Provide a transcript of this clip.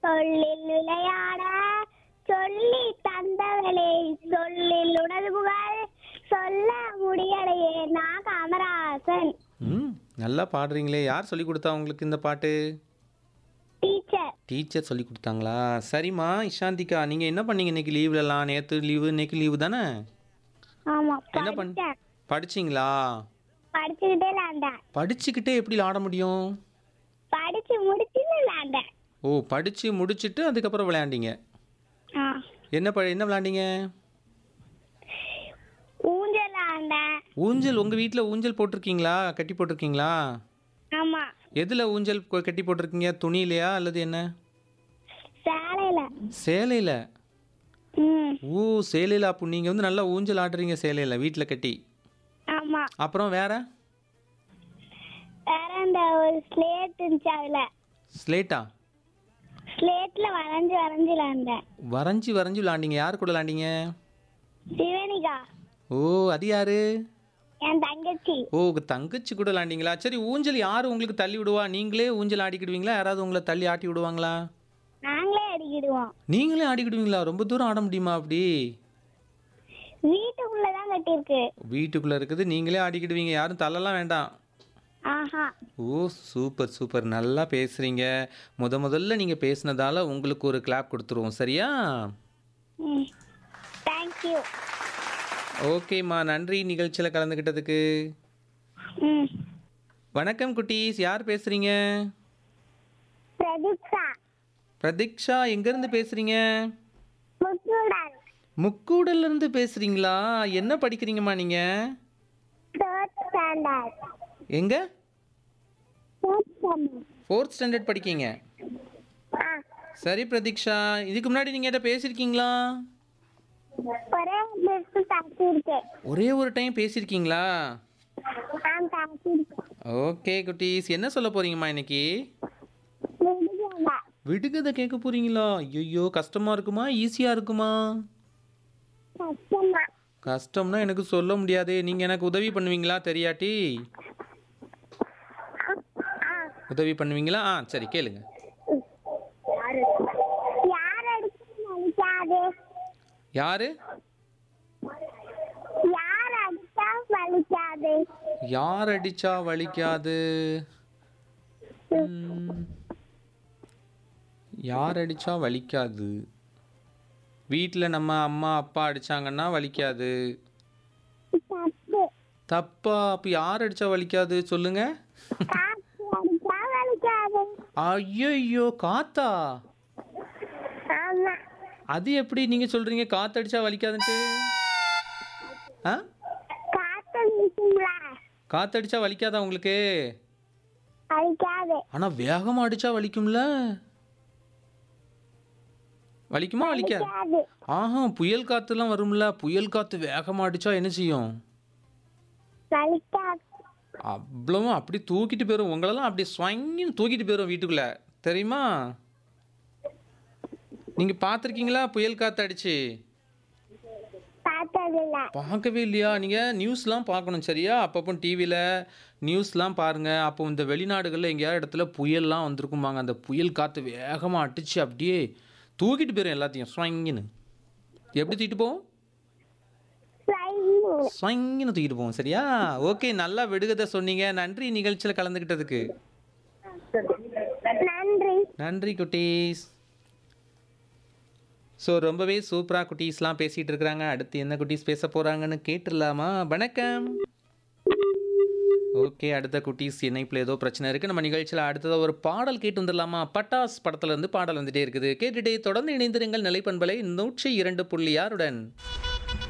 சொல்லில் விளையாட சொல்லி தந்தவளே சொல்லில் உனது புகழ் சொல்ல முடியலையே நான் காமராசன் ம் நல்லா பாடுறீங்களே யார் சொல்லி கொடுத்தா உங்களுக்கு இந்த பாட்டு டீச்சர் டீச்சர் சொல்லி கொடுத்தாங்களா சரிம்மா இஷாந்திகா நீங்கள் என்ன பண்ணீங்க இன்னைக்கு லீவ்லலாம் நேற்று லீவு இன்னைக்கு லீவு தானே ஆமா என்ன பண்ண படிச்சேன் படிச்சிங்களா படிச்சுக்கிட்டே விளையாண்டேன் படிச்சுக்கிட்டே எப்படி ஆட முடியும் படிச்சு முடிச்சு விளையாண்டேன் ஓ படித்து முடிச்சுட்டு அதுக்கப்புறம் விளையாண்டீங்க ஆ என்ன ப என்ன விளையாண்டீங்க ஊஞ்சல் விளையாண்டேன் ஊஞ்சல் உங்கள் வீட்டில் ஊஞ்சல் போட்டிருக்கீங்களா கட்டி போட்டிருக்கீங்களா ஆமா எதில் ஊஞ்சல் கொ- கட்டி போட்டிருக்கீங்க துணியிலையா அல்லது என்ன சேலையில சேலையில் ம் ஓ சேலையில் அப்போ நீங்கள் வந்து நல்லா ஊஞ்சல் ஆடுறீங்க சேலையில் வீட்டில் கட்டி ஆமா அப்புறம் வேற வேற இந்த ஒரு ஸ்லேட் இருந்துச்சு அதுல ஸ்லேட்டா ஸ்லேட்ல வரைஞ்சு வரைஞ்சு விளையாண்டேன் வரைஞ்சி வரைஞ்சி விளாண்டிங்க யார் கூட விளாண்டிங்க சிவனிகா ஓ அது யாரு என் தங்கச்சி ஓ உங்கள் தங்கச்சி கூட விளாண்டிங்களா சரி ஊஞ்சல் யார் உங்களுக்கு தள்ளி விடுவா நீங்களே ஊஞ்சல் ஆடிக்கிடுவீங்களா யாராவது உங்களை தள்ளி ஆட்டி விடுவாங்களா நாங்களே அடிக்கிடுவோம் நீங்களே ஆடிக்கிடுவீங்களா ரொம்ப தூரம் ஆட முடியுமா அப்படி வீட்டுக்குள்ளதான் கட்டியிருக்கு வீட்டுக்குள்ளே இருக்குது நீங்களே ஆடிக்கிடுவீங்க யாரும் தள்ளலாம் வேண்டாம் ஆஹா ஓ சூப்பர் சூப்பர் நல்லா பேசுகிறீங்க முத முதல்ல நீங்கள் பேசுனதால உங்களுக்கு ஒரு கிளாப் கொடுத்துருவோம் சரியா ம் தேங்க்யூ ஓகேம்மா நன்றி நிகழ்ச்சியில் கலந்துக்கிட்டதுக்கு ம் வணக்கம் குட்டீஸ் யார் பேசுகிறீங்க பிரதீப்சா பிரதீக்ஷா எங்கேருந்து பேசுகிறீங்க முத்துடன் முக்கூடல்ல இருந்து பேசுகிறீங்களா என்ன படிக்கிறீங்கம்மா நீங்கள் தேர்ட் ஸ்டாண்டர்ட் எங்கே தேர்ட் ஸ்டாண்டர்ட் ஃபோர்த் ஸ்டாண்டர்ட் படிக்கீங்க ஆ சரி பிரதீக்ஷா இதுக்கு முன்னாடி நீங்கள் என்கிட்ட பேசியிருக்கீங்களா ஒரே பெஸ்ட் பேசியிருக்கேன் ஒரே ஒரு டைம் பேசியிருக்கீங்களா நான் பேசியிருக்கேன் ஓகே குட்டீஸ் என்ன சொல்ல போறீங்கம்மா இன்னைக்கு விடுதலை விடுகதை கேட்க போறீங்களா ஐயோ கஷ்டமா இருக்குமா ஈஸியா இருக்குமா கஷ்டமா கஷ்டம்னா எனக்கு சொல்ல முடியாதே நீங்க எனக்கு உதவி பண்ணுவீங்களா தெரியாட்டி ஆ உதவி பண்ணுவீங்களா ஆ சரி கேளுங்க யார் அடிச்சு வலிக்காது யாரு யார் அடிச்சா வலிக்காது யார் அடிச்சா வலிக்காது ம், யார் அடிச்சா வலிக்காது வீட்டில் நம்ம அம்மா அப்பா அடிச்சாங்கன்னா வலிக்காது தப்பு தப்பா அப்போ யார் அடிச்சா வலிக்காது சொல்லுங்க காற்று அடிச்சா வலிக்காது ஐயோ காத்தா ஆமா அது எப்படி நீங்க சொல்றீங்க காத்தடிச்சா வலிக்காதுன்ட்டு ஆ காத்து வீசுங்களா காத்தடிச்சா வலிக்காதா உங்களுக்கு வலிக்காது ஆனா வேகமா அடிச்சா வலிக்கும்ல வலிக்குமா வலிக்காது வலிக்காது ஆஹா புயல் காத்துலாம் வரும்ல புயல் காத்து வேகமா அடிச்சா என்ன செய்யும் வலிக்காது அவ்வளவும் அப்படி தூக்கிட்டு போயிடும் உங்களெல்லாம் அப்படி ஸ்வங்கின்னு தூக்கிட்டு போயிடும் வீட்டுக்குள்ள தெரியுமா நீங்க பார்த்துருக்கீங்களா புயல் காத்து அடிச்சு பார்த்ததில்ல பார்க்கவே இல்லையா நீங்கள் நியூஸ்லாம் பார்க்கணும் சரியா அப்பப்போ டிவியில் நியூஸ்லாம் பாருங்கள் அப்போ இந்த வெளிநாடுகளில் எங்கேயாவது இடத்துல புயல்லாம் வந்திருக்குமாங்க அந்த புயல் காற்று வேகமாக அடிச்சு அப்படியே தூக்கிட்டு போயிடும் எல்லாத்தையும் ஸ்வங்கின்னு எப்படி தூக்கிட்டு போவோம் சைன்னு. ஸ்வங்கின்னு தூக்கிட்டு போவோம் சரியா ஓகே நல்லா விடுகதை சொன்னீங்க நன்றி நிகழ்ச்சியில் கலந்துக்கிட்டதுக்கு நன்றி நன்றி குட்டீஸ் ஸோ ரொம்பவே சூப்பராக குட்டீஸ்லாம் பேசிகிட்டு இருக்கிறாங்க அடுத்து என்ன குட்டீஸ் பேச போகிறாங்கன்னு கேட்டுடலாமா வணக்கம் ஓகே அடுத்த குட்டீஸ் இணைப்பில் ஏதோ பிரச்சனை இருக்குது நம்ம நிகழ்ச்சியில் அடுத்ததாக ஒரு பாடல் கேட்டு வந்துடலாமா பட்டாஸ் படத்துல இருந்து பாடல் வந்துட்டே இருக்குது கேட்டுட்டே தொடர்ந்து இணைந்திருங்கள் நிலைப்பண்பலை நூற்றி இரண்டு புள்ளி ஆறுடன்